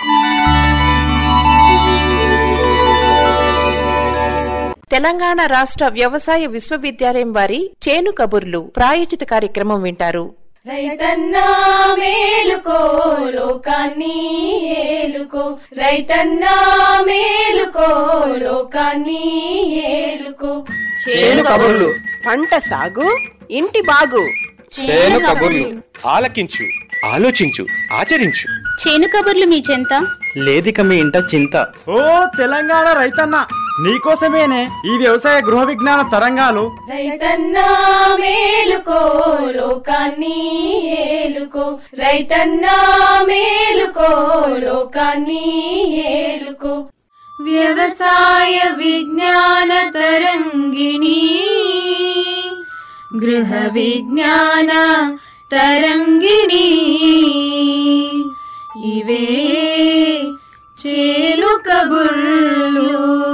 తెలంగాణ రాష్ట్ర వ్యవసాయ విశ్వవిద్యాలయం వారి చేను కబుర్లు ప్రాయోజిత కార్యక్రమం వింటారు రైతన్నా మేలుకో లోకాన్ని ఏలుకో రైతన్నా మేలుకో లోకాన్ని ఏలుకో చేను కబుర్లు పంట సాగు ఇంటి బాగు చేను కబుర్లు ఆలకించు ఆలోచించు ఆచరించు చేను కబుర్లు మీ చెంత లేదిక మీ ఇంట చింత ఓ తెలంగాణ రైతన్న నీకోసమేనే ఈ వ్యవసాయ గృహ విజ్ఞాన తరంగాలు రైతన్నా మేలుకో లోకాన్ని ఏలుకో రైతన్నా మేలుకో లోకాన్ని ఏలుకో వ్యవసాయ విజ్ఞాన తరంగిణి గృహ విజ్ఞాన తరంగిణి ఇవే చేలు కబుర్లు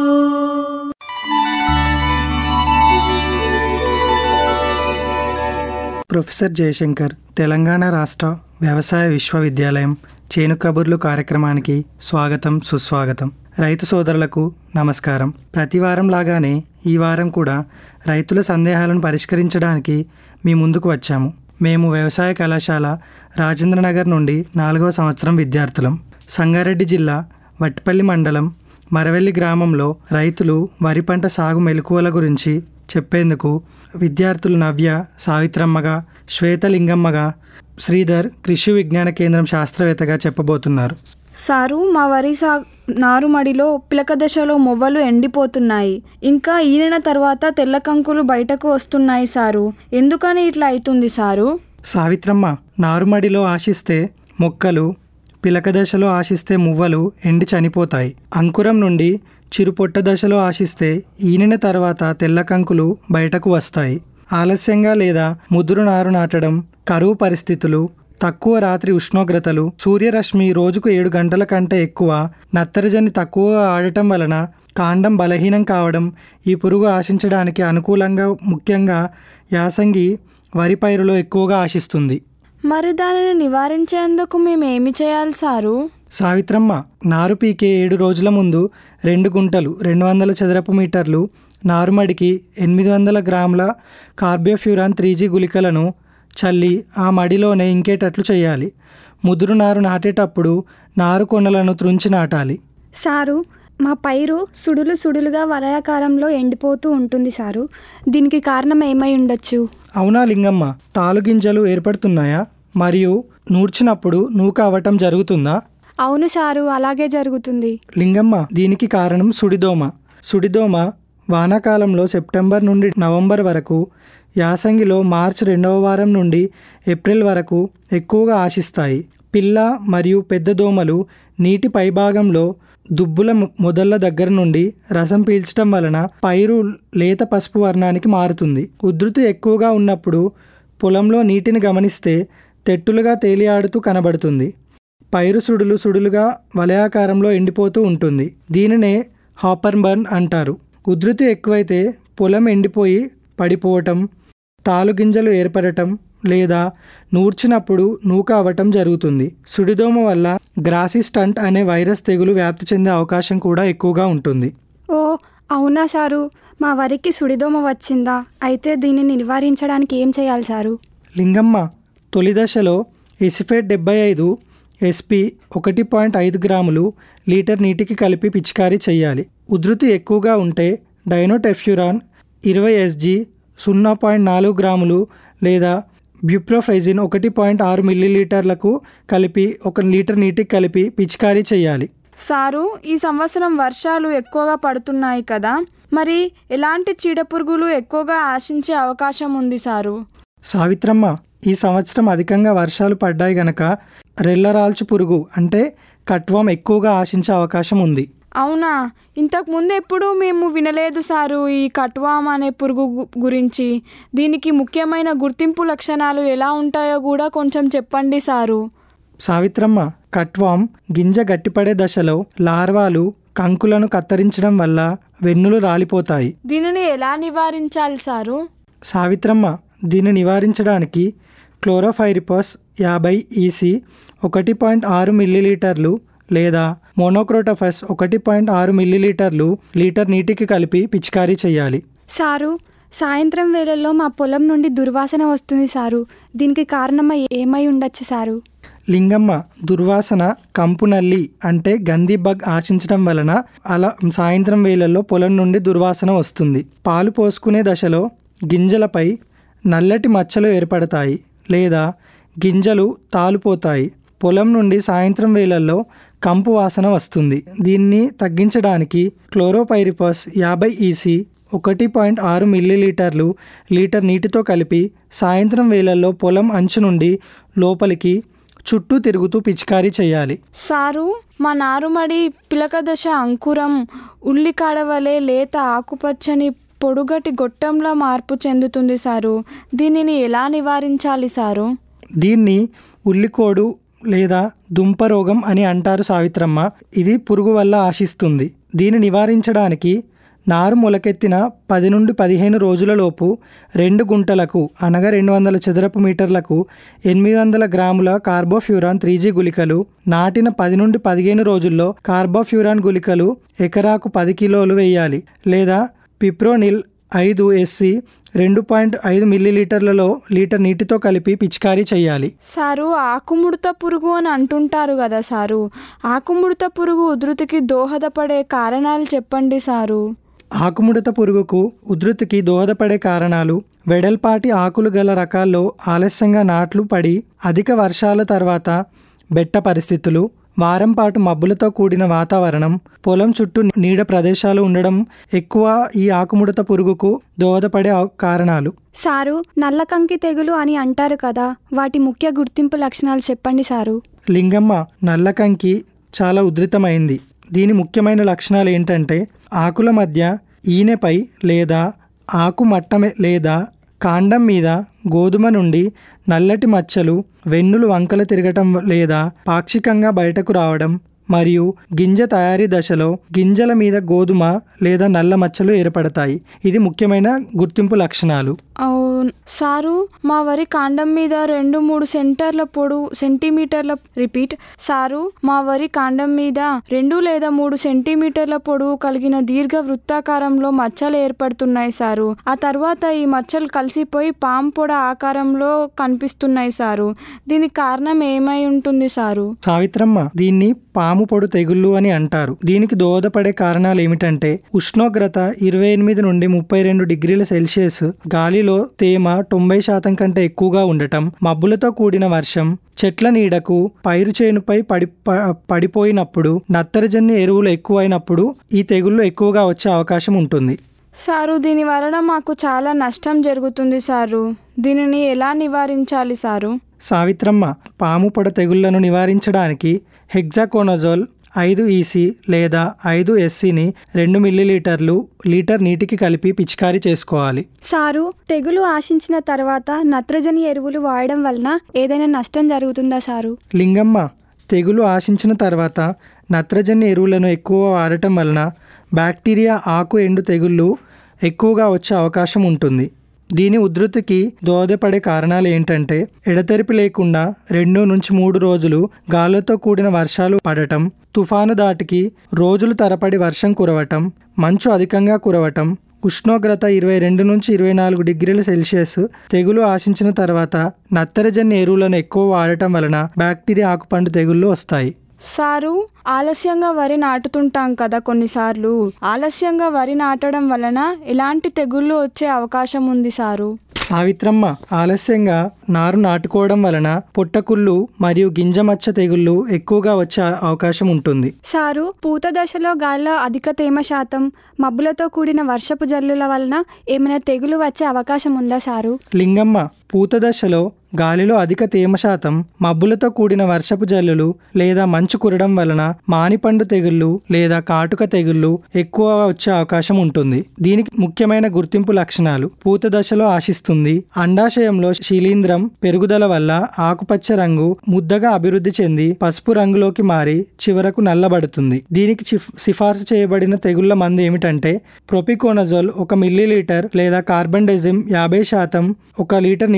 ప్రొఫెసర్ జయశంకర్ తెలంగాణ రాష్ట్ర వ్యవసాయ విశ్వవిద్యాలయం చేను కబుర్లు కార్యక్రమానికి స్వాగతం సుస్వాగతం రైతు సోదరులకు నమస్కారం ప్రతి వారం లాగానే ఈ వారం కూడా రైతుల సందేహాలను పరిష్కరించడానికి మీ ముందుకు వచ్చాము మేము వ్యవసాయ కళాశాల రాజేంద్రనగర్ నుండి నాలుగవ సంవత్సరం విద్యార్థులం సంగారెడ్డి జిల్లా వట్టిపల్లి మండలం మరవెల్లి గ్రామంలో రైతులు వరి పంట సాగు మెలకువల గురించి చెప్పేందుకు విద్యార్థులు నవ్య సావిత్రమ్మగా శ్వేతలింగమ్మగా శ్రీధర్ కృషి విజ్ఞాన కేంద్రం శాస్త్రవేత్తగా చెప్పబోతున్నారు సారు మా వరి సా నారుమడిలో పిలక దశలో మొవ్వలు ఎండిపోతున్నాయి ఇంకా ఈనిన తర్వాత తెల్ల కంకులు బయటకు వస్తున్నాయి సారు ఎందుకని ఇట్లా అవుతుంది సారు సావిత్రమ్మ నారుమడిలో ఆశిస్తే మొక్కలు పిలక దశలో ఆశిస్తే మువ్వలు ఎండి చనిపోతాయి అంకురం నుండి చిరుపొట్ట దశలో ఆశిస్తే ఈనిన తర్వాత తెల్ల కంకులు బయటకు వస్తాయి ఆలస్యంగా లేదా ముదురు నారు నాటడం కరువు పరిస్థితులు తక్కువ రాత్రి ఉష్ణోగ్రతలు సూర్యరశ్మి రోజుకు ఏడు గంటల కంటే ఎక్కువ నత్తరజని తక్కువగా ఆడటం వలన కాండం బలహీనం కావడం ఈ పురుగు ఆశించడానికి అనుకూలంగా ముఖ్యంగా యాసంగి వరి పైరులో ఎక్కువగా ఆశిస్తుంది మరి దానిని నివారించేందుకు మేము ఏమి చేయాలి సారు సావిత్రమ్మ నారు పీకే ఏడు రోజుల ముందు రెండు గుంటలు రెండు వందల చదరపు మీటర్లు నారుమడికి ఎనిమిది వందల గ్రాముల కార్బోఫ్యూరాన్ త్రీ జీ గుళికలను చల్లి ఆ మడిలోనే ఇంకేటట్లు చేయాలి ముదురు నారు నాటేటప్పుడు నారు కొనలను త్రుంచి నాటాలి సారు మా పైరు సుడులు సుడులుగా వలయాకారంలో ఎండిపోతూ ఉంటుంది సారు దీనికి కారణం ఏమై ఉండొచ్చు అవునా లింగమ్మ తాలుగింజలు ఏర్పడుతున్నాయా మరియు నూర్చినప్పుడు నూక అవ్వటం జరుగుతుందా అవును సారు అలాగే జరుగుతుంది లింగమ్మ దీనికి కారణం సుడిదోమ సుడిదోమ వానాకాలంలో సెప్టెంబర్ నుండి నవంబర్ వరకు యాసంగిలో మార్చ్ రెండవ వారం నుండి ఏప్రిల్ వరకు ఎక్కువగా ఆశిస్తాయి పిల్ల మరియు పెద్ద దోమలు నీటి పైభాగంలో దుబ్బుల మొ- మొదళ్ళ దగ్గర నుండి రసం పీల్చడం వలన పైరు లేత పసుపు వర్ణానికి మారుతుంది ఉధృతి ఎక్కువగా ఉన్నప్పుడు పొలంలో నీటిని గమనిస్తే తెట్టులుగా తేలియాడుతూ కనబడుతుంది పైరు సుడులు సుడులుగా వలయాకారంలో ఎండిపోతూ ఉంటుంది దీనినే హాపర్ బర్న్ అంటారు ఉధృతి ఎక్కువైతే పొలం ఎండిపోయి పడిపోవటం తాలుగింజలు ఏర్పడటం లేదా నూర్చినప్పుడు నూక అవ్వటం జరుగుతుంది సుడిదోమ వల్ల గ్రాసి స్టంట్ అనే వైరస్ తెగులు వ్యాప్తి చెందే అవకాశం కూడా ఎక్కువగా ఉంటుంది ఓ అవునా సారు మా వరికి సుడిదోమ వచ్చిందా అయితే దీనిని నివారించడానికి ఏం చేయాలి సారు లింగమ్మ తొలి దశలో ఎసిఫేట్ డెబ్బై ఐదు ఎస్పి ఒకటి పాయింట్ ఐదు గ్రాములు లీటర్ నీటికి కలిపి పిచికారీ చేయాలి ఉధృతి ఎక్కువగా ఉంటే డైనోటెఫ్యూరాన్ ఇరవై ఎస్జీ సున్నా పాయింట్ నాలుగు గ్రాములు లేదా బ్యూప్రోఫ్రైజిన్ ఒకటి పాయింట్ ఆరు మిల్లీలీటర్లకు కలిపి ఒక లీటర్ నీటికి కలిపి పిచికారీ చేయాలి సారు ఈ సంవత్సరం వర్షాలు ఎక్కువగా పడుతున్నాయి కదా మరి ఎలాంటి చీడపురుగులు ఎక్కువగా ఆశించే అవకాశం ఉంది సారు సావిత్రమ్మ ఈ సంవత్సరం అధికంగా వర్షాలు పడ్డాయి గనక రెల్లరాల్చు పురుగు అంటే కట్వం ఎక్కువగా ఆశించే అవకాశం ఉంది అవునా ఇంతకు ముందు ఎప్పుడు మేము వినలేదు సారు ఈ కట్వామ్ అనే పురుగు గు- గురించి దీనికి ముఖ్యమైన గుర్తింపు లక్షణాలు ఎలా ఉంటాయో కూడా కొంచెం చెప్పండి సారు సావిత్రమ్మ కట్వామ్ గింజ గట్టిపడే దశలో లార్వాలు కంకులను కత్తిరించడం వల్ల వెన్నులు రాలిపోతాయి దీనిని ఎలా నివారించాలి సారు సావిత్రమ్మ దీన్ని నివారించడానికి క్లోరోఫైరిపస్ యాభై ఈసీ ఒకటి పాయింట్ ఆరు మిల్లీలీటర్లు లేదా మోనోక్రోటోఫస్ ఒకటి పాయింట్ ఆరు మిల్లీలీటర్లు లీటర్ నీటికి కలిపి పిచికారీ చేయాలి సారు సాయంత్రం వేళల్లో మా పొలం నుండి దుర్వాసన వస్తుంది సారు దీనికి కారణం ఏమై ఉండొచ్చు సారు లింగమ్మ దుర్వాసన కంపు నల్లి అంటే గంధి బగ్ ఆశించడం వలన అలా సాయంత్రం వేళల్లో పొలం నుండి దుర్వాసన వస్తుంది పాలు పోసుకునే దశలో గింజలపై నల్లటి మచ్చలు ఏర్పడతాయి లేదా గింజలు తాలుపోతాయి పొలం నుండి సాయంత్రం వేళల్లో కంపు వాసన వస్తుంది దీన్ని తగ్గించడానికి క్లోరోపైరిపస్ యాభై ఈసీ ఒకటి పాయింట్ ఆరు మిల్లీలీటర్లు లీటర్ నీటితో కలిపి సాయంత్రం వేళల్లో పొలం అంచు నుండి లోపలికి చుట్టూ తిరుగుతూ పిచికారీ చేయాలి సారు మా నారుమడి పిలక దశ అంకురం ఉల్లికాడ వలె లేత ఆకుపచ్చని పొడుగటి గొట్టంలా మార్పు చెందుతుంది సారు దీనిని ఎలా నివారించాలి సారు దీన్ని ఉల్లికోడు లేదా దుంప రోగం అని అంటారు సావిత్రమ్మ ఇది పురుగు వల్ల ఆశిస్తుంది దీన్ని నివారించడానికి నారు మొలకెత్తిన పది నుండి పదిహేను రోజులలోపు రెండు గుంటలకు అనగా రెండు వందల చదరపు మీటర్లకు ఎనిమిది వందల గ్రాముల కార్బోఫ్యూరాన్ త్రీ జీ గుళికలు నాటిన పది నుండి పదిహేను రోజుల్లో కార్బోఫ్యూరాన్ గుళికలు ఎకరాకు పది కిలోలు వేయాలి లేదా పిప్రోనిల్ ఐదు ఎస్సి రెండు పాయింట్ ఐదు మిల్లీలీటర్లలో లీటర్ నీటితో కలిపి పిచికారీ చేయాలి సారు ఆకుముడత పురుగు అని అంటుంటారు కదా సారు ఆకుముడత పురుగు ఉధృతికి దోహదపడే కారణాలు చెప్పండి సారు ఆకుముడత పురుగుకు ఉధృతికి దోహదపడే కారణాలు వెడల్పాటి ఆకులు గల రకాల్లో ఆలస్యంగా నాట్లు పడి అధిక వర్షాల తర్వాత బెట్ట పరిస్థితులు వారం పాటు మబ్బులతో కూడిన వాతావరణం పొలం చుట్టూ నీడ ప్రదేశాలు ఉండడం ఎక్కువ ఈ ఆకుముడత పురుగుకు దోహదపడే అవ- కారణాలు సారు నల్లకంకి తెగులు అని అంటారు కదా వాటి ముఖ్య గుర్తింపు లక్షణాలు చెప్పండి సారు లింగమ్మ నల్లకంకి చాలా ఉధృతమైంది దీని ముఖ్యమైన లక్షణాలు ఏంటంటే ఆకుల మధ్య ఈనెపై లేదా ఆకు మట్టమే లేదా కాండం మీద గోధుమ నుండి నల్లటి మచ్చలు వెన్నులు వంకలు తిరగటం లేదా పాక్షికంగా బయటకు రావడం మరియు గింజ తయారీ దశలో గింజల మీద గోధుమ లేదా నల్ల మచ్చలు ఏర్పడతాయి ఇది ముఖ్యమైన గుర్తింపు లక్షణాలు అవును సారు మా వరి కాండం మీద రెండు మూడు సెంటర్ల పొడవు సెంటీమీటర్ల రిపీట్ సారు మా వరి కాండం మీద రెండు లేదా మూడు సెంటీమీటర్ల పొడవు కలిగిన దీర్ఘ వృత్తాకారంలో మచ్చలు ఏర్పడుతున్నాయి సారు ఆ తర్వాత ఈ మచ్చలు కలిసిపోయి పాము పొడ ఆకారంలో కనిపిస్తున్నాయి సారు దీనికి కారణం ఏమై ఉంటుంది సారు సావిత్రమ్మ దీన్ని పాము పొడు తెగుళ్ళు అని అంటారు దీనికి దోహదపడే కారణాలు ఏమిటంటే ఉష్ణోగ్రత ఇరవై ఎనిమిది నుండి ముప్పై రెండు డిగ్రీల సెల్సియస్ గాలిలో తేమ తొంభై శాతం కంటే ఎక్కువగా ఉండటం మబ్బులతో కూడిన వర్షం చెట్ల నీడకు పైరు చేనుపై పడి ప- పడిపోయినప్పుడు నత్తరజన్య ఎరువులు ఎక్కువైనప్పుడు ఈ తెగుళ్ళు ఎక్కువగా వచ్చే అవకాశం ఉంటుంది సారు దీని వలన మాకు చాలా నష్టం జరుగుతుంది సారు దీనిని ఎలా నివారించాలి సారు సావిత్రమ్మ పాము పొడ తెగుళ్లను నివారించడానికి హెగ్జాకోనజోల్ ఐదు ఈసీ లేదా ఐదు ఎస్సీని రెండు మిల్లీలీటర్లు లీటర్ నీటికి కలిపి పిచికారీ చేసుకోవాలి సారు తెగులు ఆశించిన తర్వాత నత్రజని ఎరువులు వాడడం వలన ఏదైనా నష్టం జరుగుతుందా సారు లింగమ్మ తెగులు ఆశించిన తర్వాత నత్రజని ఎరువులను ఎక్కువ వాడటం వలన బ్యాక్టీరియా ఆకు ఎండు తెగుళ్ళు ఎక్కువగా వచ్చే అవకాశం ఉంటుంది దీని ఉధృతికి దోహదపడే కారణాలు ఏంటంటే ఎడతెరిపి లేకుండా రెండు నుంచి మూడు రోజులు గాలులతో కూడిన వర్షాలు పడటం తుఫాను దాటికి రోజులు తరబడి వర్షం కురవటం మంచు అధికంగా కురవటం ఉష్ణోగ్రత ఇరవై రెండు నుంచి ఇరవై నాలుగు డిగ్రీల సెల్సియస్ తెగులు ఆశించిన తర్వాత నత్తరజన్య ఎరువులను ఎక్కువ వాడటం వలన బ్యాక్టీరియా ఆకుపండు తెగుళ్ళు వస్తాయి సారు ఆలస్యంగా వరి నాటుతుంటాం కదా కొన్నిసార్లు ఆలస్యంగా వరి నాటడం వలన ఎలాంటి తెగుళ్ళు వచ్చే అవకాశం ఉంది సారు సావిత్రమ్మ ఆలస్యంగా నారు నాటుకోవడం వలన పొట్టకుళ్ళు మరియు గింజమచ్చ తెగుళ్ళు ఎక్కువగా వచ్చే అవకాశం ఉంటుంది సారు పూత దశలో గాలిలో అధిక తేమ శాతం మబ్బులతో కూడిన వర్షపు జల్లుల వలన ఏమైనా తెగులు వచ్చే అవకాశం ఉందా సారు లింగమ్మ పూత దశలో గాలిలో అధిక తేమ శాతం మబ్బులతో కూడిన వర్షపు జల్లులు లేదా మంచు కురడం వలన మానిపండు తెగుళ్ళు లేదా కాటుక తెగుళ్ళు ఎక్కువగా వచ్చే అవకాశం ఉంటుంది దీనికి ముఖ్యమైన గుర్తింపు లక్షణాలు పూత దశలో ఆశిస్తుంది అండాశయంలో శిలీంధ్రం పెరుగుదల వల్ల ఆకుపచ్చ రంగు ముద్దగా అభివృద్ధి చెంది పసుపు రంగులోకి మారి చివరకు నల్లబడుతుంది దీనికి చిఫ్- సిఫార్సు చేయబడిన తెగుళ్ల మందు ఏమిటంటే ప్రొపికోనజోల్ ఒక మిల్లీలీటర్ లేదా కార్బన్ డెజిమ్ యాభై శాతం ఒక లీటర్ నీటి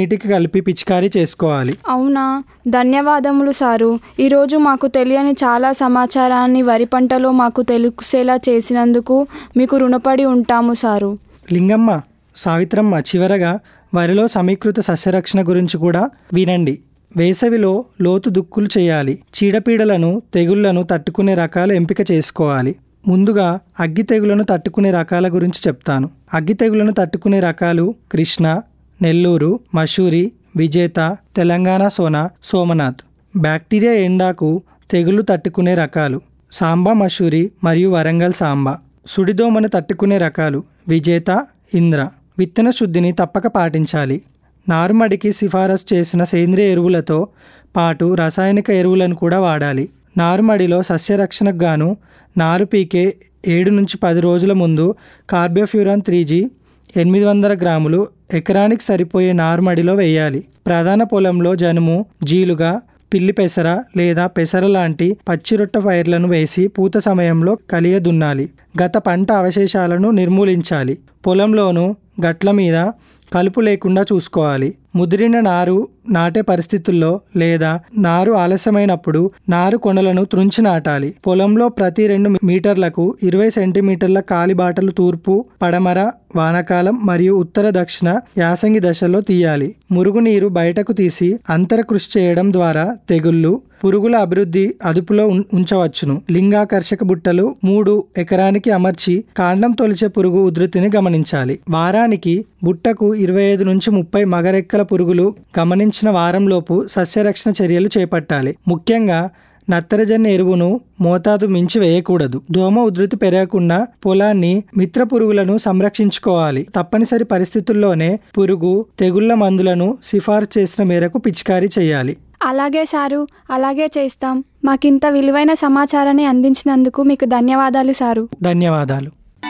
నీటికి కలిపి పిచికారీ చేసుకోవాలి అవునా ధన్యవాదములు సారు ఈరోజు మాకు తెలియని చాలా సమాచారాన్ని వరి పంటలో మాకు తెలిసేలా చేసినందుకు మీకు రుణపడి ఉంటాము సారు లింగమ్మ సావిత్రమ్మ చివరగా వరిలో సమీకృత సస్యరక్షణ గురించి కూడా వినండి వేసవిలో లోతు దుక్కులు చేయాలి చీడపీడలను తెగుళ్లను తట్టుకునే రకాలు ఎంపిక చేసుకోవాలి ముందుగా అగ్గి తెగులను తట్టుకునే రకాల గురించి చెప్తాను అగ్గి తెగులను తట్టుకునే రకాలు కృష్ణ నెల్లూరు మషూరి విజేత తెలంగాణ సోనా సోమనాథ్ బ్యాక్టీరియా ఎండాకు తెగులు తట్టుకునే రకాలు సాంబా మషూరి మరియు వరంగల్ సాంబా సుడిదోమను తట్టుకునే రకాలు విజేత ఇంద్ర విత్తన శుద్ధిని తప్పక పాటించాలి నారుమడికి సిఫారసు చేసిన సేంద్రియ ఎరువులతో పాటు రాసాయనిక ఎరువులను కూడా వాడాలి నారుమడిలో సస్యరక్షణకు గాను నారు పీకే ఏడు నుంచి పది రోజుల ముందు కార్బోఫ్యూరాన్ త్రీ జీ ఎనిమిది వందల గ్రాములు ఎకరానికి సరిపోయే నారుమడిలో వేయాలి ప్రధాన పొలంలో జనుము జీలుగా పిల్లి పెసర లేదా పెసర లాంటి పచ్చిరొట్ట పైర్లను వేసి పూత సమయంలో కలియ దున్నాలి గత పంట అవశేషాలను నిర్మూలించాలి పొలంలోనూ గట్ల మీద కలుపు లేకుండా చూసుకోవాలి ముదిరిన నారు నాటే పరిస్థితుల్లో లేదా నారు ఆలస్యమైనప్పుడు నారు కొనలను త్రుంచి నాటాలి పొలంలో ప్రతి రెండు మీటర్లకు ఇరవై సెంటీమీటర్ల కాలిబాటలు తూర్పు పడమర వానాకాలం మరియు ఉత్తర దక్షిణ యాసంగి దశలో తీయాలి మురుగునీరు బయటకు తీసి అంతర కృషి చేయడం ద్వారా తెగుళ్ళు పురుగుల అభివృద్ధి అదుపులో ఉం- ఉంచవచ్చును లింగాకర్షక బుట్టలు మూడు ఎకరానికి అమర్చి కాండం తొలిచే పురుగు ఉధృతిని గమనించాలి వారానికి బుట్టకు ఇరవై ఐదు నుంచి ముప్పై మగరెక్కల పురుగులు గమనించిన వారంలోపు సస్యరక్షణ చర్యలు చేపట్టాలి ముఖ్యంగా నత్తరజన్య ఎరువును మోతాదు మించి వేయకూడదు దోమ ఉధృతి పెరగకుండా పొలాన్ని మిత్ర పురుగులను సంరక్షించుకోవాలి తప్పనిసరి పరిస్థితుల్లోనే పురుగు తెగుళ్ల మందులను సిఫార్సు చేసిన మేరకు పిచికారీ చేయాలి అలాగే సారు అలాగే చేస్తాం మాకింత విలువైన సమాచారాన్ని అందించినందుకు మీకు ధన్యవాదాలు సారు ధన్యవాదాలు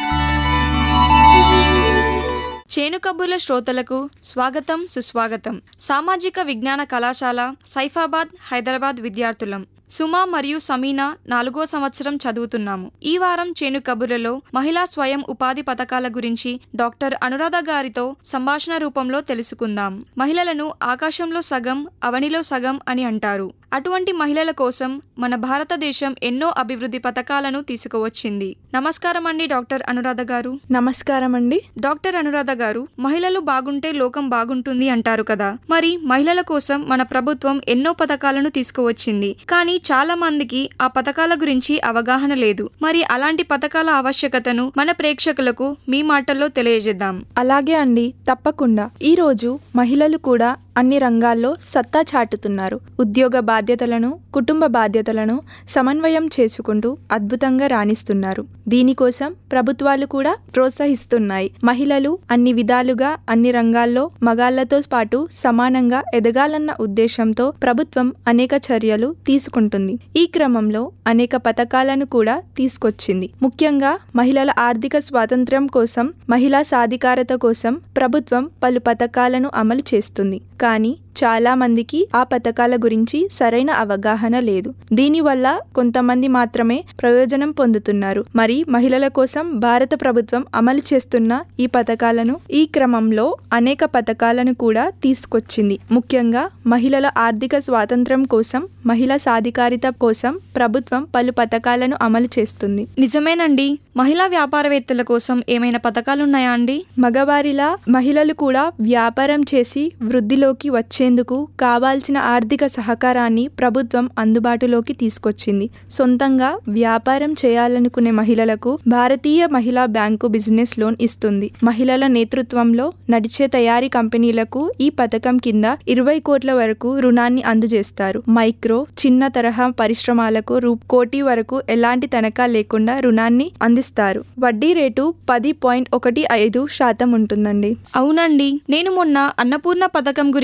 చేను కబుర్ల శ్రోతలకు స్వాగతం సుస్వాగతం సామాజిక విజ్ఞాన కళాశాల సైఫాబాద్ హైదరాబాద్ విద్యార్థులం సుమా మరియు సమీనా నాలుగో సంవత్సరం చదువుతున్నాము ఈ వారం చేను కబుర్లలో మహిళా స్వయం ఉపాధి పథకాల గురించి డాక్టర్ అనురాధ గారితో సంభాషణ రూపంలో తెలుసుకుందాం మహిళలను ఆకాశంలో సగం అవనిలో సగం అని అంటారు అటువంటి మహిళల కోసం మన భారతదేశం ఎన్నో అభివృద్ధి పథకాలను తీసుకువచ్చింది నమస్కారం అండి డాక్టర్ అనురాధ గారు నమస్కారం అండి డాక్టర్ అనురాధ గారు మహిళలు బాగుంటే లోకం బాగుంటుంది అంటారు కదా మరి మహిళల కోసం మన ప్రభుత్వం ఎన్నో పథకాలను తీసుకువచ్చింది కానీ చాలా మందికి ఆ పథకాల గురించి అవగాహన లేదు మరి అలాంటి పథకాల ఆవశ్యకతను మన ప్రేక్షకులకు మీ మాటల్లో తెలియజేద్దాం అలాగే అండి తప్పకుండా ఈరోజు మహిళలు కూడా అన్ని రంగాల్లో సత్తా చాటుతున్నారు ఉద్యోగ బాధ్యతలను కుటుంబ బాధ్యతలను సమన్వయం చేసుకుంటూ అద్భుతంగా రాణిస్తున్నారు దీనికోసం ప్రభుత్వాలు కూడా ప్రోత్సహిస్తున్నాయి మహిళలు అన్ని విధాలుగా అన్ని రంగాల్లో మగాళ్లతో పాటు సమానంగా ఎదగాలన్న ఉద్దేశంతో ప్రభుత్వం అనేక చర్యలు తీసుకుంటుంది ఈ క్రమంలో అనేక పథకాలను కూడా తీసుకొచ్చింది ముఖ్యంగా మహిళల ఆర్థిక స్వాతంత్ర్యం కోసం మహిళా సాధికారత కోసం ప్రభుత్వం పలు పథకాలను అమలు చేస్తుంది కానీ చాలా మందికి ఆ పథకాల గురించి సరైన అవగాహన లేదు దీనివల్ల కొంతమంది మాత్రమే ప్రయోజనం పొందుతున్నారు మరి మహిళల కోసం భారత ప్రభుత్వం అమలు చేస్తున్న ఈ పథకాలను ఈ క్రమంలో అనేక పథకాలను కూడా తీసుకొచ్చింది ముఖ్యంగా మహిళల ఆర్థిక స్వాతంత్ర్యం కోసం మహిళా సాధికారిత కోసం ప్రభుత్వం పలు పథకాలను అమలు చేస్తుంది నిజమేనండి మహిళా వ్యాపారవేత్తల కోసం ఏమైనా పథకాలున్నాయా అండి మగవారిలా మహిళలు కూడా వ్యాపారం చేసి వృద్ధిలోకి వచ్చేందుకు కావాల్సిన ఆర్థిక సహకారాన్ని ప్రభుత్వం అందుబాటులోకి తీసుకొచ్చింది సొంతంగా వ్యాపారం చేయాలనుకునే మహిళలకు భారతీయ మహిళా బ్యాంకు బిజినెస్ లోన్ ఇస్తుంది మహిళల నేతృత్వంలో నడిచే తయారీ కంపెనీలకు ఈ పథకం కింద ఇరవై కోట్ల వరకు రుణాన్ని అందజేస్తారు మైక్రో చిన్న తరహా పరిశ్రమలకు రూ కోటి వరకు ఎలాంటి తనఖా లేకుండా రుణాన్ని అందిస్తారు వడ్డీ రేటు పది పాయింట్ ఒకటి ఐదు శాతం ఉంటుందండి అవునండి నేను మొన్న అన్నపూర్ణ పథకం గురించి విన్నాను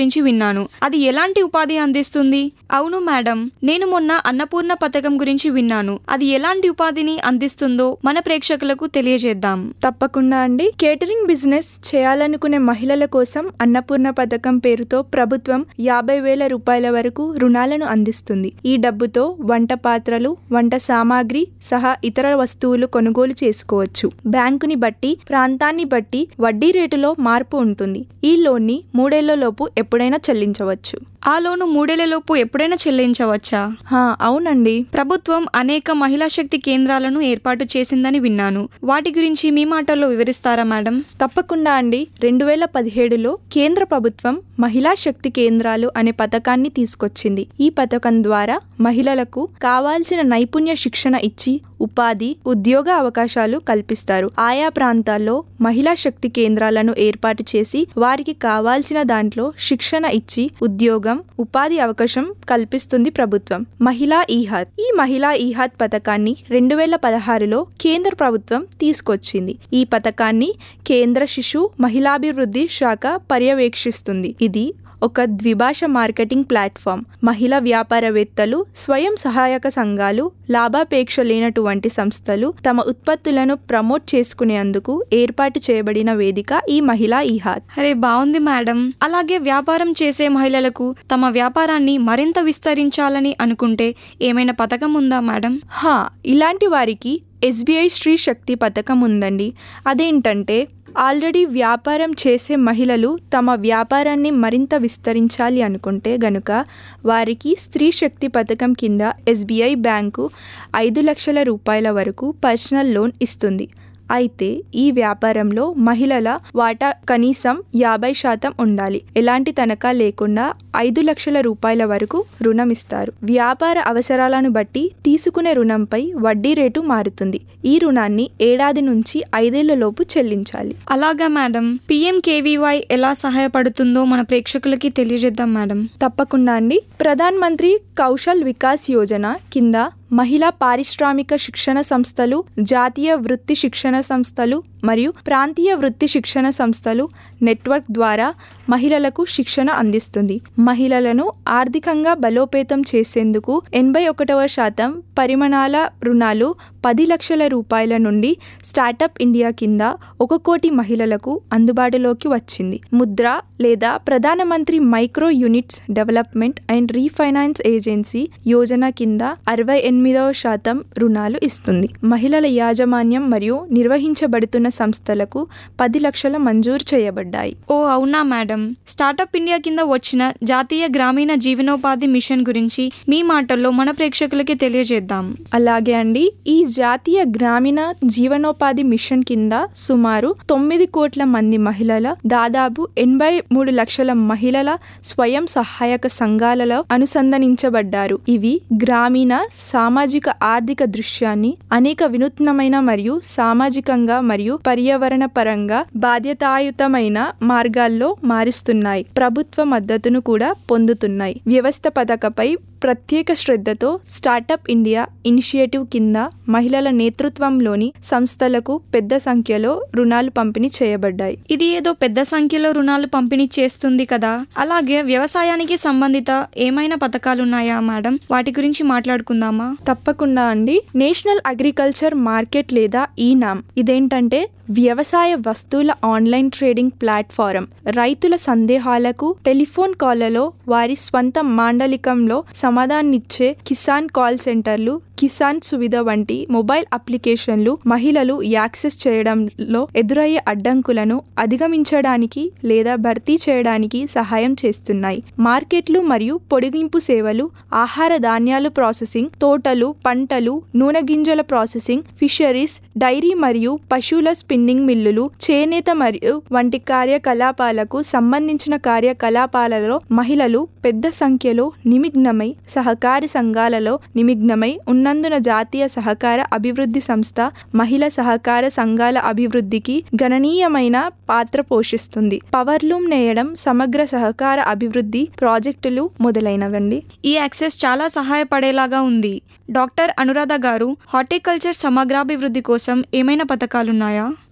విన్నాను అది ఎలాంటి ఉపాధి అందిస్తుంది అవును మేడం నేను మొన్న అన్నపూర్ణ పథకం గురించి విన్నాను అది ఎలాంటి ఉపాధిని అందిస్తుందో మన ప్రేక్షకులకు తెలియజేద్దాం తప్పకుండా అండి కేటరింగ్ బిజినెస్ చేయాలనుకునే మహిళల కోసం అన్నపూర్ణ పథకం పేరుతో ప్రభుత్వం యాభై వేల రూపాయల వరకు రుణాలను అందిస్తుంది ఈ డబ్బుతో వంట పాత్రలు వంట సామాగ్రి సహా ఇతర వస్తువులు కొనుగోలు చేసుకోవచ్చు బ్యాంకుని బట్టి ప్రాంతాన్ని బట్టి వడ్డీ రేటులో మార్పు ఉంటుంది ఈ లోన్ని మూడేళ్లలోపు ఎప్పుడైనా చెల్లించవచ్చు ఆ లోను మూడేళ్లలోపు ఎప్పుడైనా చెల్లించవచ్చా హా, అవునండి ప్రభుత్వం అనేక మహిళా శక్తి కేంద్రాలను ఏర్పాటు చేసిందని విన్నాను వాటి గురించి మీ మాటల్లో వివరిస్తారా మేడం తప్పకుండా అండి రెండు వేల పదిహేడులో కేంద్ర ప్రభుత్వం మహిళా శక్తి కేంద్రాలు అనే పథకాన్ని తీసుకొచ్చింది ఈ పథకం ద్వారా మహిళలకు కావాల్సిన నైపుణ్య శిక్షణ ఇచ్చి ఉపాధి ఉద్యోగ అవకాశాలు కల్పిస్తారు ఆయా ప్రాంతాల్లో మహిళా శక్తి కేంద్రాలను ఏర్పాటు చేసి వారికి కావాల్సిన దాంట్లో శిక్షణ ఇచ్చి ఉద్యోగం ఉపాధి అవకాశం కల్పిస్తుంది ప్రభుత్వం మహిళా ఈహాద్ ఈ మహిళా ఈహాద్ పథకాన్ని రెండు వేల పదహారులో కేంద్ర ప్రభుత్వం తీసుకొచ్చింది ఈ పథకాన్ని కేంద్ర శిశు మహిళాభివృద్ధి శాఖ పర్యవేక్షిస్తుంది ఇది ఒక ద్విభాష మార్కెటింగ్ ప్లాట్ఫామ్ మహిళా వ్యాపారవేత్తలు స్వయం సహాయక సంఘాలు లాభాపేక్ష లేనటువంటి సంస్థలు తమ ఉత్పత్తులను ప్రమోట్ చేసుకునేందుకు ఏర్పాటు చేయబడిన వేదిక ఈ మహిళా ఈహాద్ అరే బాగుంది మేడం అలాగే వ్యాపారం చేసే మహిళలకు తమ వ్యాపారాన్ని మరింత విస్తరించాలని అనుకుంటే ఏమైనా పథకం ఉందా మేడం హా ఇలాంటి వారికి ఎస్బీఐ స్త్రీ శక్తి పథకం ఉందండి అదేంటంటే ఆల్రెడీ వ్యాపారం చేసే మహిళలు తమ వ్యాపారాన్ని మరింత విస్తరించాలి అనుకుంటే గనుక వారికి స్త్రీ శక్తి పథకం కింద ఎస్బీఐ బ్యాంకు ఐదు లక్షల రూపాయల వరకు పర్సనల్ లోన్ ఇస్తుంది అయితే ఈ వ్యాపారంలో మహిళల వాటా కనీసం యాభై శాతం ఉండాలి ఎలాంటి తనఖా లేకుండా ఐదు లక్షల రూపాయల వరకు రుణం ఇస్తారు వ్యాపార అవసరాలను బట్టి తీసుకునే రుణంపై వడ్డీ రేటు మారుతుంది ఈ రుణాన్ని ఏడాది నుంచి ఐదేళ్ల లోపు చెల్లించాలి అలాగా మేడం పిఎంకేవీవై ఎలా సహాయపడుతుందో మన ప్రేక్షకులకి తెలియజేద్దాం మేడం తప్పకుండా అండి ప్రధాన్ మంత్రి కౌశల్ వికాస్ యోజన కింద మహిళా పారిశ్రామిక శిక్షణ సంస్థలు జాతీయ వృత్తి శిక్షణ సంస్థలు మరియు ప్రాంతీయ వృత్తి శిక్షణ సంస్థలు నెట్వర్క్ ద్వారా మహిళలకు శిక్షణ అందిస్తుంది మహిళలను ఆర్థికంగా బలోపేతం చేసేందుకు ఎనభై ఒకటవ శాతం పరిమాణాల రుణాలు పది లక్షల రూపాయల నుండి స్టార్టప్ ఇండియా కింద ఒక కోటి మహిళలకు అందుబాటులోకి వచ్చింది ముద్ర లేదా ప్రధానమంత్రి micro units development and refinance agency Yojana కింద అరవై ఎనిమిదవ శాతం రుణాలు ఇస్తుంది మహిళల యాజమాన్యం మరియు నిర్వహించబడుతున్న సంస్థలకు పది లక్షల మంజూరు చేయబడ్డాయి ఓ అవునా మేడం స్టార్టప్ ఇండియా కింద వచ్చిన జాతీయ గ్రామీణ జీవనోపాధి మిషన్ గురించి మీ మాటల్లో మన ప్రేక్షకులకి తెలియజేద్దాం అలాగే అండి ఈ జాతీయ గ్రామీణ జీవనోపాధి మిషన్ కింద సుమారు తొమ్మిది కోట్ల మంది మహిళల దాదాపు ఎనభై మూడు లక్షల మహిళల స్వయం సహాయక సంఘాలలో అనుసంధానించబడ్డారు ఇవి గ్రామీణ సామాజిక ఆర్థిక దృశ్యాన్ని అనేక వినూత్నమైన మరియు సామాజికంగా మరియు పర్యావరణ పరంగా బాధ్యతాయుతమైన మార్గాల్లో మారుస్తున్నాయి ప్రభుత్వ మద్దతును కూడా పొందుతున్నాయి వ్యవస్థ పథకపై ప్రత్యేక శ్రద్ధతో స్టార్టప్ ఇండియా ఇనిషియేటివ్ కింద మహిళల నేతృత్వంలోని సంస్థలకు పెద్ద సంఖ్యలో రుణాలు పంపిణీ చేయబడ్డాయి ఇది ఏదో పెద్ద సంఖ్యలో రుణాలు పంపిణీ చేస్తుంది కదా అలాగే వ్యవసాయానికి సంబంధిత ఏమైనా పథకాలున్నాయా మేడం వాటి గురించి మాట్లాడుకుందామా తప్పకుండా అండి నేషనల్ అగ్రికల్చర్ మార్కెట్ లేదా ఈనామ్ ఇదేంటంటే వ్యవసాయ వస్తువుల ఆన్లైన్ ట్రేడింగ్ ప్లాట్ఫారం రైతుల సందేహాలకు టెలిఫోన్ కాల్లలో వారి స్వంత మాండలికంలో సమాధానిచ్చే కిసాన్ కాల్ సెంటర్లు కిసాన్ సువిధ వంటి మొబైల్ అప్లికేషన్లు మహిళలు యాక్సెస్ చేయడంలో ఎదురయ్యే అడ్డంకులను అధిగమించడానికి లేదా భర్తీ చేయడానికి సహాయం చేస్తున్నాయి మార్కెట్లు మరియు పొడిగింపు సేవలు ఆహార ధాన్యాలు ప్రాసెసింగ్ తోటలు పంటలు నూనె గింజల ప్రాసెసింగ్ ఫిషరీస్ డైరీ మరియు పశువుల స్పిన్నింగ్ మిల్లులు చేనేత మరియు వంటి కార్యకలాపాలకు సంబంధించిన కార్యకలాపాలలో మహిళలు పెద్ద సంఖ్యలో నిమగ్నమై సహకార సంఘాలలో నిమగ్నమై ఉన్నందున జాతీయ సహకార అభివృద్ధి సంస్థ మహిళా సహకార సంఘాల అభివృద్ధికి గణనీయమైన పాత్ర పోషిస్తుంది పవర్లూమ్ నేయడం సమగ్ర సహకార అభివృద్ధి ప్రాజెక్టులు మొదలైనవండి ఈ యాక్సెస్ చాలా సహాయపడేలాగా ఉంది డాక్టర్ అనురాధ గారు హార్టికల్చర్ సమగ్రాభివృద్ధి కోసం ఏమైనా పథకాలున్నాయా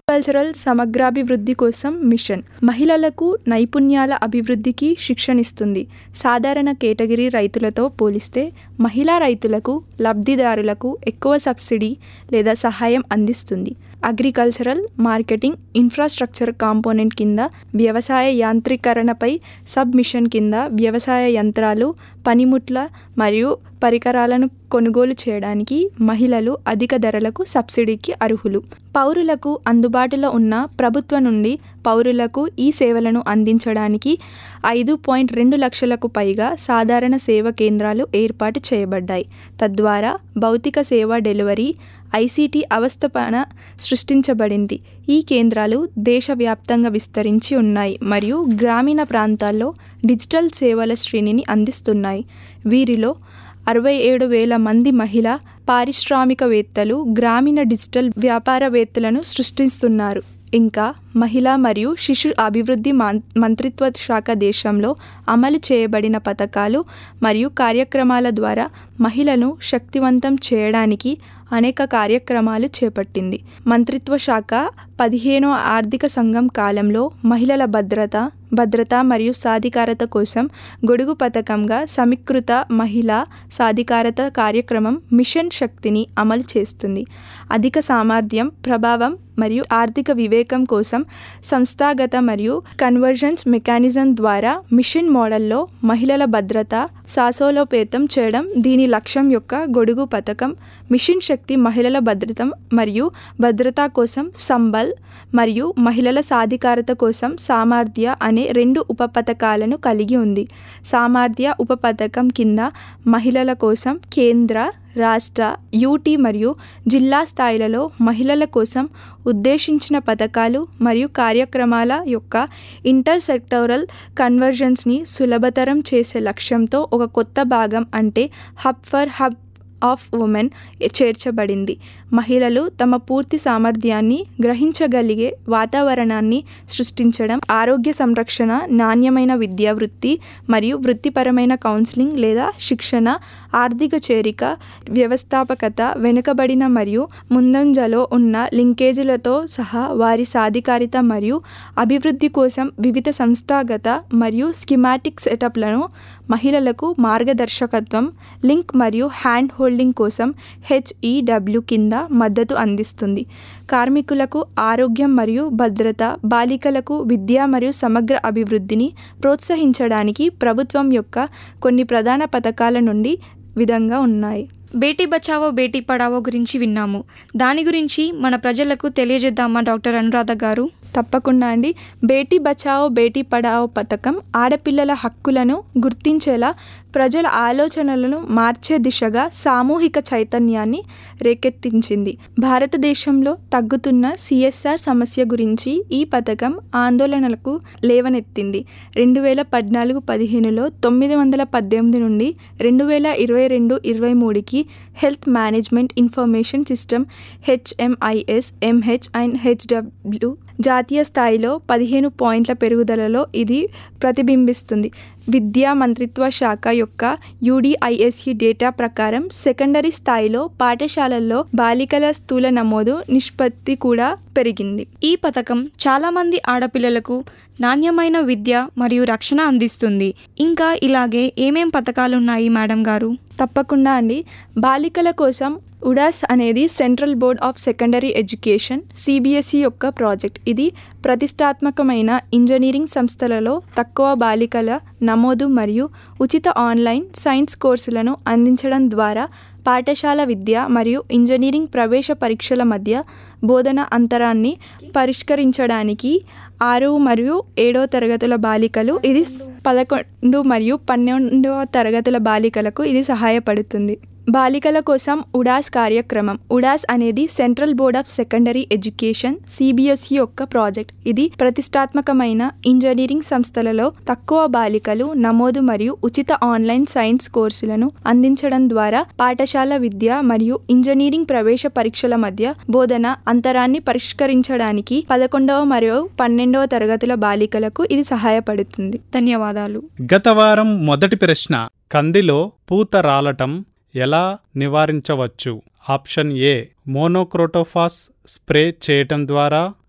కల్చరల్ సమగ్రాభివృద్ధి కోసం మిషన్ మహిళలకు నైపుణ్యాల అభివృద్ధికి శిక్షణిస్తుంది సాధారణ కేటగిరీ రైతులతో పోలిస్తే మహిళా రైతులకు లబ్ధిదారులకు ఎక్కువ సబ్సిడీ లేదా సహాయం అందిస్తుంది అగ్రికల్చరల్ మార్కెటింగ్ ఇన్ఫ్రాస్ట్రక్చర్ కాంపోనెంట్ కింద వ్యవసాయ యాంత్రీకరణపై సబ్ మిషన్ కింద వ్యవసాయ యంత్రాలు పనిముట్ల మరియు పరికరాలను కొనుగోలు చేయడానికి మహిళలు అధిక ధరలకు సబ్సిడీకి అర్హులు పౌరులకు అందుబాటులో ఉన్న ప్రభుత్వం నుండి పౌరులకు ఈ సేవలను అందించడానికి ఐదు పాయింట్ రెండు లక్షలకు పైగా సాధారణ సేవ కేంద్రాలు ఏర్పాటు చేయబడ్డాయి తద్వారా భౌతిక సేవ డెలివరీ ఐసీటీ అవస్థపన సృష్టించబడింది ఈ కేంద్రాలు దేశవ్యాప్తంగా విస్తరించి ఉన్నాయి మరియు గ్రామీణ ప్రాంతాల్లో డిజిటల్ సేవల శ్రేణిని అందిస్తున్నాయి వీరిలో అరవై ఏడు వేల మంది మహిళా పారిశ్రామికవేత్తలు గ్రామీణ డిజిటల్ వ్యాపారవేత్తలను సృష్టిస్తున్నారు ఇంకా మహిళా మరియు శిశు అభివృద్ధి మం- మంత్రిత్వ శాఖ దేశంలో అమలు చేయబడిన పథకాలు మరియు కార్యక్రమాల ద్వారా మహిళను శక్తివంతం చేయడానికి అనేక కార్యక్రమాలు చేపట్టింది మంత్రిత్వ శాఖ పదిహేనో ఆర్థిక సంఘం కాలంలో మహిళల భద్రత భద్రత మరియు సాధికారత కోసం గొడుగు పథకంగా సమీకృత మహిళా సాధికారత కార్యక్రమం మిషన్ శక్తిని అమలు చేస్తుంది అధిక సామర్థ్యం ప్రభావం మరియు ఆర్థిక వివేకం కోసం సంస్థాగత మరియు కన్వర్జెన్స్ మెకానిజం ద్వారా మిషన్ మోడల్లో మహిళల భద్రత సాసోలోపేతం చేయడం దీని లక్ష్యం యొక్క గొడుగు పథకం మిషన్ శక్తి మహిళల భద్రత మరియు భద్రత కోసం సంబల్ మరియు మహిళల సాధికారత కోసం సామర్థ్య అనే రెండు ఉప పథకాలను కలిగి ఉంది సామర్థ్య ఉప పథకం కింద మహిళల కోసం కేంద్ర రాష్ట్ర యూటీ మరియు జిల్లా స్థాయిలలో మహిళల కోసం ఉద్దేశించిన పథకాలు మరియు కార్యక్రమాల యొక్క ఇంటర్ సెక్టోరల్ కన్వర్జెన్స్ని సులభతరం చేసే లక్ష్యంతో ఒక కొత్త భాగం అంటే hub for hub of women చేర్చబడింది మహిళలు తమ పూర్తి సామర్థ్యాన్ని గ్రహించగలిగే వాతావరణాన్ని సృష్టించడం ఆరోగ్య సంరక్షణ నాణ్యమైన విద్యా వృత్తి మరియు వృత్తిపరమైన కౌన్సిలింగ్ లేదా శిక్షణ ఆర్థిక చేరిక వ్యవస్థాపకత వెనుకబడిన మరియు ముందంజలో ఉన్న లింకేజీలతో సహా వారి సాధికారిత మరియు అభివృద్ధి కోసం వివిధ సంస్థాగత మరియు స్కిమాటిక్ సెటప్లను మహిళలకు మార్గదర్శకత్వం లింక్ మరియు హ్యాండ్ హోల్డింగ్ కోసం హెచ్ఈడబ్ల్యూ కింద మద్దతు అందిస్తుంది కార్మికులకు ఆరోగ్యం మరియు భద్రత బాలికలకు విద్య మరియు సమగ్ర అభివృద్ధిని ప్రోత్సహించడానికి ప్రభుత్వం యొక్క కొన్ని ప్రధాన పథకాల నుండి విధంగా ఉన్నాయి బేటీ బచావో బేటీ పడావో గురించి విన్నాము దాని గురించి మన ప్రజలకు తెలియజేద్దామా డాక్టర్ అనురాధ గారు తప్పకుండా అండి బేటీ బచావో బేటీ పడావో పథకం ఆడపిల్లల హక్కులను గుర్తించేలా ప్రజల ఆలోచనలను మార్చే దిశగా సామూహిక చైతన్యాన్ని రేకెత్తించింది భారతదేశంలో తగ్గుతున్న సిఎస్ఆర్ సమస్య గురించి ఈ పథకం ఆందోళనలకు లేవనెత్తింది రెండు వేల పద్నాలుగు పదిహేనులో తొమ్మిది వందల పద్దెనిమిది నుండి రెండు వేల ఇరవై రెండు ఇరవై మూడుకి health management information system H M I S M H and H W జాతీయ స్థాయిలో పదిహేను పాయింట్ల పెరుగుదలలో ఇది ప్రతిబింబిస్తుంది విద్యా మంత్రిత్వ శాఖ యొక్క యూడిఐఎస్సి డేటా ప్రకారం సెకండరీ స్థాయిలో పాఠశాలల్లో బాలికల స్థూల నమోదు నిష్పత్తి కూడా పెరిగింది ఈ పథకం చాలా మంది ఆడపిల్లలకు నాణ్యమైన విద్య మరియు రక్షణ అందిస్తుంది ఇంకా ఇలాగే ఏమేం పథకాలున్నాయి మేడం గారు తప్పకుండా అండి బాలికల కోసం ఉడాస్ అనేది central board of secondary education C B S E యొక్క ప్రాజెక్ట్ ఇది ప్రతిష్టాత్మకమైన ఇంజనీరింగ్ సంస్థలలో తక్కువ బాలికల నమోదు మరియు ఉచిత ఆన్లైన్ సైన్స్ కోర్సులను అందించడం ద్వారా పాఠశాల విద్య మరియు ఇంజనీరింగ్ ప్రవేశ పరీక్షల మధ్య బోధన అంతరాన్ని పరిష్కరించడానికి ఆరు మరియు ఏడవ తరగతుల బాలికలు ఇది పదకొండు మరియు పన్నెండవ తరగతుల బాలికలకు ఇది సహాయపడుతుంది బాలికల కోసం ఉడాస్ కార్యక్రమం ఉడాస్ అనేది central board of secondary education C B S E యొక్క ప్రాజెక్ట్ ఇది ప్రతిష్టాత్మకమైన ఇంజనీరింగ్ సంస్థలలో తక్కువ బాలికలు నమోదు మరియు ఉచిత ఆన్లైన్ సైన్స్ కోర్సులను అందించడం ద్వారా పాఠశాల విద్య మరియు ఇంజనీరింగ్ ప్రవేశ పరీక్షల మధ్య బోధన అంతరాన్ని పరిష్కరించడానికి పదకొండవ మరియు పన్నెండవ తరగతుల బాలికలకు ఇది సహాయపడుతుంది ధన్యవాదాలు గత వారం మొదటి ప్రశ్న కందిలో పూత రాలటం ఎలా నివారించవచ్చు ఆప్షన్ ఏ మోనోక్రోటోఫాస్ స్ప్రే చేయటం ద్వారా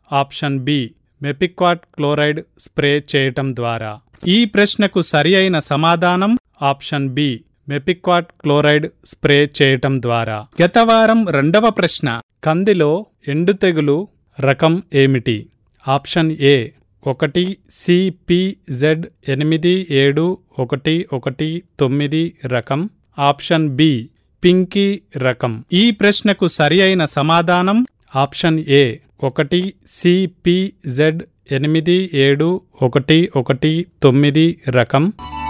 option B mepiquat chloride spray చేయటం ద్వారా ఈ ప్రశ్నకు సరి అయిన సమాధానం option B mepiquat chloride spray చేయటం ద్వారా గత వారం రెండవ ప్రశ్న కందిలో ఎండు తెగులు రకం ఏమిటి ఆప్షన్ ఏ ఒకటి సిపిజెడ్ ఎనిమిది ఏడు ఒకటి ఒకటి తొమ్మిది రకం ఆప్షన్ బి పింకీ రకం ఈ ప్రశ్నకు సరి అయిన సమాధానం ఆప్షన్ ఏ ఒకటి సిపిజెడ్ ఎనిమిది ఏడు ఒకటి ఒకటి తొమ్మిది రకం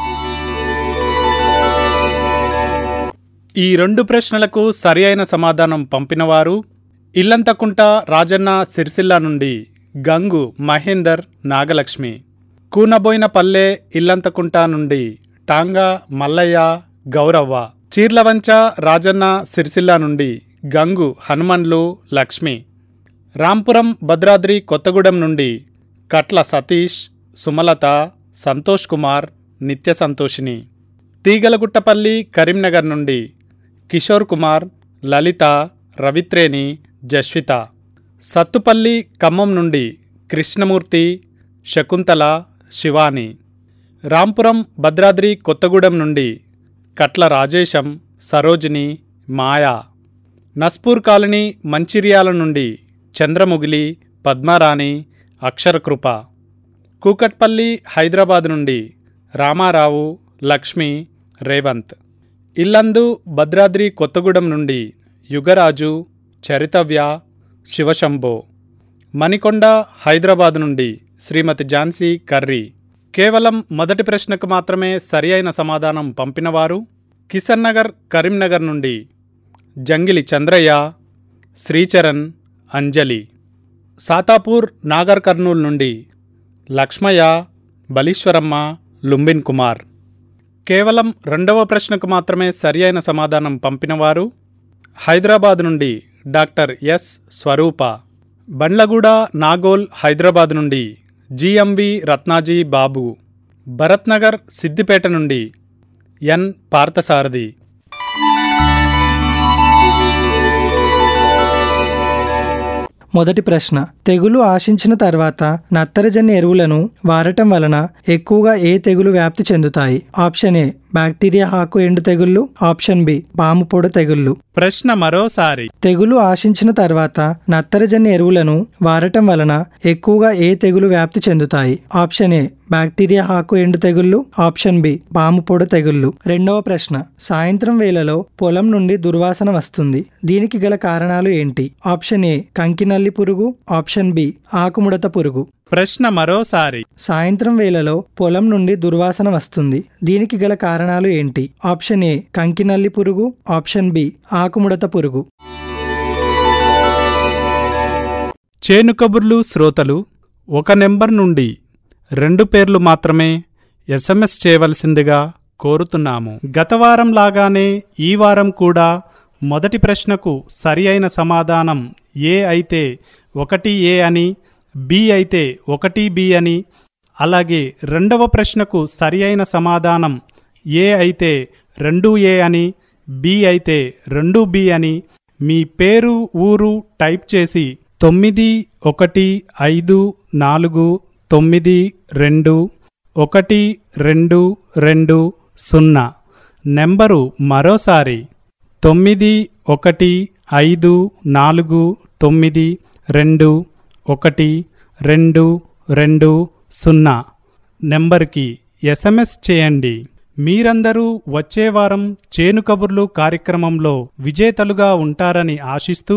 ఈ రెండు ప్రశ్నలకు సరి అయిన సమాధానం పంపినవారు ఇల్లంతకుంట రాజన్న సిరిసిల్ల నుండి గంగు మహేందర్ నాగలక్ష్మి కూనబోయిన పల్లె ఇల్లంతకుంట నుండి టాంగా మల్లయ్య గౌరవ్వ చీర్లవంచ రాజన్న సిరిసిల్ల నుండి గంగు హనుమన్లు లక్ష్మి రాంపురం భద్రాద్రి కొత్తగూడెం నుండి కట్ల సతీష్ సుమలత సంతోష్ కుమార్ నిత్య సంతోషిని తీగలగుట్టపల్లి కరీంనగర్ నుండి కిషోర్ కుమార్ లలిత రవిత్రేణి జస్విత సత్తుపల్లి ఖమ్మం నుండి కృష్ణమూర్తి శకుంతల శివాని రాంపురం భద్రాద్రి కొత్తగూడెం నుండి కట్ల రాజేశం సరోజిని మాయా నస్పూర్ కాలనీ మంచిర్యాల నుండి చంద్రముగిలి పద్మారాణి అక్షరకృప కూకట్పల్లి హైదరాబాద్ నుండి రామారావు లక్ష్మి రేవంత్ ఇల్లందు భద్రాద్రి కొత్తగూడెం నుండి యుగరాజు చరితవ్య శివశంభో మణికొండ హైదరాబాద్ నుండి శ్రీమతి ఝాన్సీ కర్రీ కేవలం మొదటి ప్రశ్నకు మాత్రమే సరి అయిన సమాధానం పంపినవారు కిషన్ నగర్ కరీంనగర్ నుండి జంగిలి చంద్రయ్య శ్రీచరణ్ అంజలి సాతాపూర్ నాగర్ కర్నూల్ నుండి లక్ష్మయ్య బలీశ్వరమ్మ లుంబిన్ కుమార్ కేవలం రెండవ ప్రశ్నకు మాత్రమే సరి అయిన సమాధానం పంపినవారు హైదరాబాద్ నుండి డాక్టర్ ఎస్ స్వరూప బండ్లగూడ నాగోల్ హైదరాబాద్ నుండి జిఎంవి రత్నాజీ బాబు భరత్నగర్ సిద్దిపేట నుండి ఎన్ పార్థసారథి మొదటి ప్రశ్న తెగులు ఆశించిన తర్వాత నత్తరజన్య ఎరువులను వాడటం వలన ఎక్కువగా ఏ తెగులు వ్యాప్తి చెందుతాయి ఆప్షన్ ఏ బ్యాక్టీరియా ఆకు ఎండు తెగుళ్ళు ఆప్షన్ బి పాము పొడ తెగుళ్ళు ప్రశ్న మరోసారి తెగులు ఆశించిన తర్వాత నత్తరజన్య ఎరువులను వాడటం వలన ఎక్కువగా ఏ తెగులు వ్యాప్తి చెందుతాయి ఆప్షన్ ఏ బ్యాక్టీరియా ఆకు ఎండు తెగుళ్ళు ఆప్షన్ బి పాము పొడ తెగుళ్ళు రెండవ ప్రశ్న సాయంత్రం వేళలో పొలం నుండి దుర్వాసన వస్తుంది దీనికి గల కారణాలు ఏంటి ఆప్షన్ ఏ కంకినల్లి పురుగు ఆప్షన్ బి ఆకుముడత పురుగు ప్రశ్న మరోసారి సాయంత్రం వేళలో పొలం నుండి దుర్వాసన వస్తుంది దీనికి గల కారణాలు ఏంటి ఆప్షన్ ఏ కంకినల్లి పురుగు ఆప్షన్ బి ఆకుముడత పురుగు చేను కబుర్లు శ్రోతలు ఒక నెంబర్ నుండి రెండు పేర్లు మాత్రమే ఎస్ఎంఎస్ చేయవలసిందిగా కోరుతున్నాము గత వారం లాగానే ఈ వారం కూడా మొదటి ప్రశ్నకు సరి అయిన సమాధానం ఏ అయితే ఒకటి ఏ అని బి అయితే ఒకటి బి అని అలాగే రెండవ ప్రశ్నకు సరి అయిన సమాధానం ఏ అయితే రెండు ఏ అని బి అయితే రెండు బి అని మీ పేరు ఊరు టైప్ చేసి తొమ్మిది ఒకటి ఐదు నాలుగు తొమ్మిది రెండు ఒకటి రెండు రెండు సున్నా నెంబరు మరోసారి తొమ్మిది ఒకటి ఐదు నాలుగు తొమ్మిది రెండు ఒకటి రెండు రెండు సున్నా నెంబర్కి ఎస్ఎంఎస్ చేయండి మీరందరూ వచ్చే వారం చేను కబుర్లు కార్యక్రమంలో విజేతలుగా ఉంటారని ఆశిస్తూ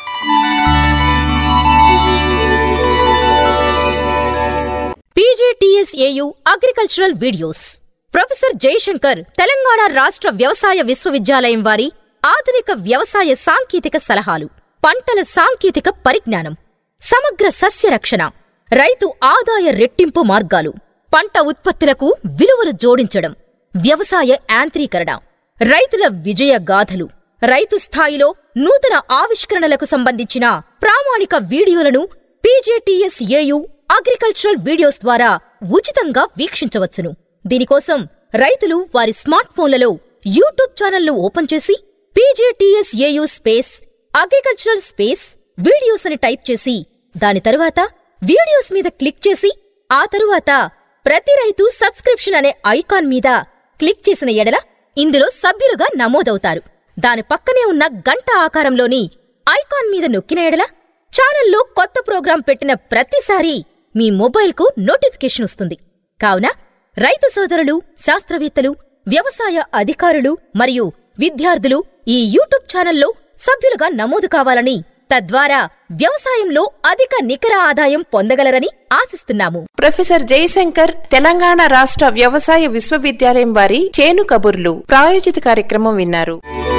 P G T S A U agricultural videos professor Jayashankar Telangana రాష్ట్ర వ్యవసాయ విశ్వవిద్యాలయం వారి ఆధునిక వ్యవసాయ సాంకేతిక సలహాలు పంటల సాంకేతిక పరిజ్ఞానం సమగ్ర సస్య రక్షణ రైతు ఆదాయ రెట్టింపు మార్గాలు పంట ఉత్పత్తులకు విలువలు జోడించడం వ్యవసాయ యాంత్రీకరణ రైతుల విజయ గాథలు రైతు స్థాయిలో నూతన ఆవిష్కరణలకు సంబంధించిన ప్రామాణిక వీడియోలను పీజేటీఎస్ఏయు అగ్రికల్చరల్ వీడియోస్ ద్వారా ఉచితంగా వీక్షించవచ్చును దీనికోసం రైతులు వారి స్మార్ట్ ఫోన్లలో యూట్యూబ్ ఛానల్ను ఓపెన్ చేసి P J T S A U space agricultural space videos అని టైప్ చేసి దాని తరువాత వీడియోస్ మీద క్లిక్ చేసి ఆ తరువాత ప్రతి రైతు సబ్స్క్రిప్షన్ అనే ఐకాన్ మీద క్లిక్ చేసిన ఎడల ఇందులో సభ్యులుగా నమోదవుతారు దాని పక్కనే ఉన్న గంట ఆకారంలోని ఐకాన్ మీద నొక్కిన ఎడల ఛానల్లో కొత్త ప్రోగ్రాం పెట్టిన ప్రతిసారీ మీ మొబైల్కు నోటిఫికేషన్ వస్తుంది కావున రైతు సోదరులు శాస్త్రవేత్తలు వ్యవసాయ అధికారులు మరియు విద్యార్థులు ఈ యూట్యూబ్ ఛానల్లో సభ్యులుగా నమోదు కావాలని తద్వారా వ్యవసాయంలో అధిక నికర ఆదాయం పొందగలరని ఆశిస్తున్నాము ప్రొఫెసర్ జయశంకర్ తెలంగాణ రాష్ట్ర వ్యవసాయ విశ్వవిద్యాలయం వారి చేను కబుర్లు ప్రాయోజిత కార్యక్రమం విన్నారు